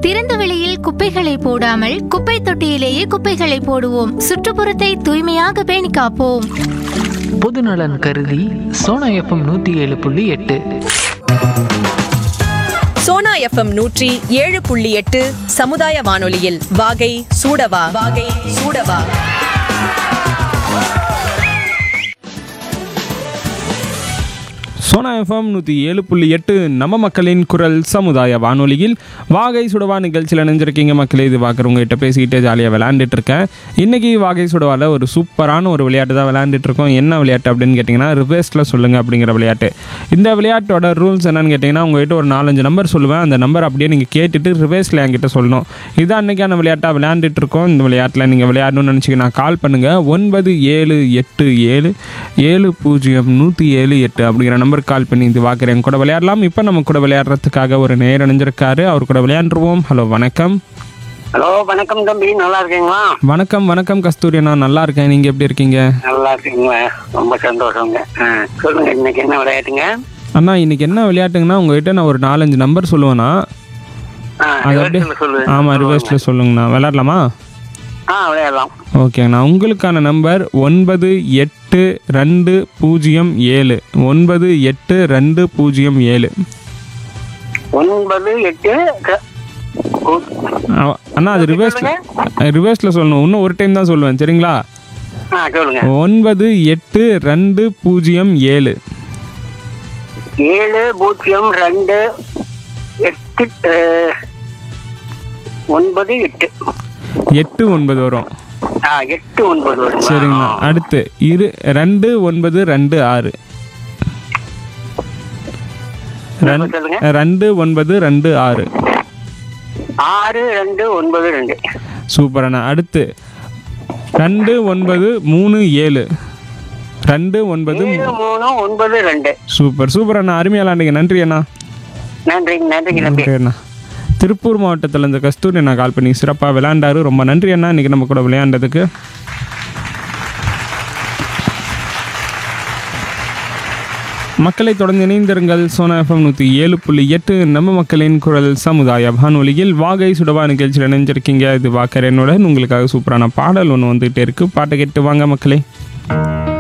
திறந்த வெளியில் குப்பைகளை போடாமல் குப்பை தொட்டியிலேயே குப்பைகளை போடுவோம் சுற்றுப்புறத்தை தூய்மையாக பேணி காப்போம் பொதுநலன் கருதி சோனா எஃப்எம் நூற்றி ஏழு புள்ளி எட்டு சோனா எஃப்எம் நூற்றி ஏழு புள்ளி எட்டு சமுதாய வானொலியில் வாகை சூடவா வாகை சூடவா சோனா எஃப்எம் நூற்றி ஏழு புள்ளி எட்டு நம்ம மக்களின் குரல் சமுதாய வானொலியில் வாகை சுடவா நிகழ்ச்சியில் நினைஞ்சிருக்கீங்க மக்களே இது பார்க்குறவங்க கிட்ட பேசிக்கிட்டே ஜாலியாக விளையாண்டுட்டு இருக்கேன் இன்றைக்கி வாகை சுடவாவில் ஒரு சூப்பரான ஒரு விளையாட்டு தான் விளையாண்டுட்டு இருக்கோம் என்ன விளையாட்டு அப்படின்னு கேட்டிங்கன்னா ரிவர்ஸில் சொல்லுங்கள் அப்படிங்கிற விளையாட்டு இந்த விளையாட்டோட ரூல்ஸ் என்னன்னு கேட்டிங்கன்னா உங்ககிட்ட ஒரு நாலஞ்சு நம்பர் சொல்லுவேன் அந்த நம்பர் அப்படியே நீங்கள் கேட்டுட்டு ரிவர்ஸில் என்கிட்ட சொல்லணும் இதான் அன்றைக்கான விளையாட்டாக விளையாண்டுட்டு இருக்கோம் இந்த விளையாட்டில் நீங்கள் விளையாடணும்னு நினச்சிங்கன்னா கால் பண்ணுங்கள் ஒன்பது ஏழு எட்டு ஏழு ஏழு பூஜ்ஜியம் நூற்றி ஏழு எட்டு அப்படிங்கிற நம்பர் கால் பண்ணி இது பார்க்குறேன் கூட விளையாடலாம் இப்போ நம்ம கூட விளையாடுறதுக்காக ஒரு நேர் அணிஞ்சிருக்காரு அவர் கூட விளையாண்டுருவோம் ஹலோ வணக்கம் ஹலோ வணக்கம் தம்பி நல்லா இருக்கீங்களா வணக்கம் வணக்கம் கஸ்தூரி நான் நல்லா இருக்கேன் நீங்கள் எப்படி இருக்கீங்க நல்லா இருக்கீங்களா ரொம்ப சந்தோஷங்க ஆ, சொல்லுங்க இன்னைக்கு என்ன விளையாட்டுங்க அண்ணா இன்னைக்கு என்ன விளையாட்டுங்கன்னா உங்ககிட்ட நான் ஒரு நாலஞ்சு நம்பர் சொல்லுவேண்ணா ஆ, அது அப்படியே reverse ல சொல்லு ஆமாம் ரிவர்ஸில் சொல்லுங்கண்ணா விளையாடலாமா ஆ விளையாடலாம் ஓகேண்ணா உங்களுக்கான நம்பர் ஒன்பது எட்டு ரெண்டு பூஜ்ஜியம் ஏழு ஒன்பது எட்டு ரெண்டு பூஜ்ஜியம் ஏழு ஒன்பது எட்டு க- ஓ- அ- அண்ணா அது ரிவர்ஸில் ரிவர்ஸில் சொல்லணும் இன்னும் ஒரு டைம் தான் சொல்லுவேன் சரிங்களா ஆ சொல்லுங்க ஒன்பது எட்டு ரெண்டு பூஜ்ஜியம் ஏழு ஏழு பூஜ்ஜியம் ரெண்டு எட்டு அஹ், ஒன்பது எட்டு எட்டு ஒன்பது வரும் ஆ எட்டு ஒன்பது வருங்களா? சரிங்கண்ணா அடுத்து இரு ரெண்டு ஒன்பது ரெண்டு ஆறு ரெண்- சொல்லுங்க ரெண்டு ஒன்பது ரெண்டு ஆறு ஆறு ரெண்டு ஒன்பது ரெண்டு சூப்பர் அண்ணா அடுத்து ரெண்டு ஒன்பது மூணு ஏழு ரெண்டு ஒன்பது மூ- ஏழு மூணு ஒன்பது ரெண்டு சூப்பர் சூப்பர் அண்ணா அருமையாக விளாண்டுங்க நன்றி அண்ணா நன்றி நன்றிங்க தம்பி நன்றி அண்ணா திருப்பூர் மாவட்டத்தில் இந்த கஸ்தூரி அண்ணா கால் பண்ணி சிறப்பாக விளையாண்டாரு ரொம்ப நன்றி அண்ணா இன்னைக்கு நம்ம கூட விளையாண்டதுக்கு மக்களை தொடர்ந்து இணைந்திருங்கள் சோனா எஃப்எம் நூற்றி ஏழு புள்ளி எட்டு நம்ம மக்களின் குரல் சமுதாய வானொலியில் வாகை சுடவா நிகழ்ச்சியில் இணைஞ்சிருக்கீங்க இது வாக்கரனுடன் உங்களுக்காக சூப்பரான பாடல் ஒன்று வந்துகிட்டே இருக்கு பாட்டை கேட்டு வாங்க மக்களே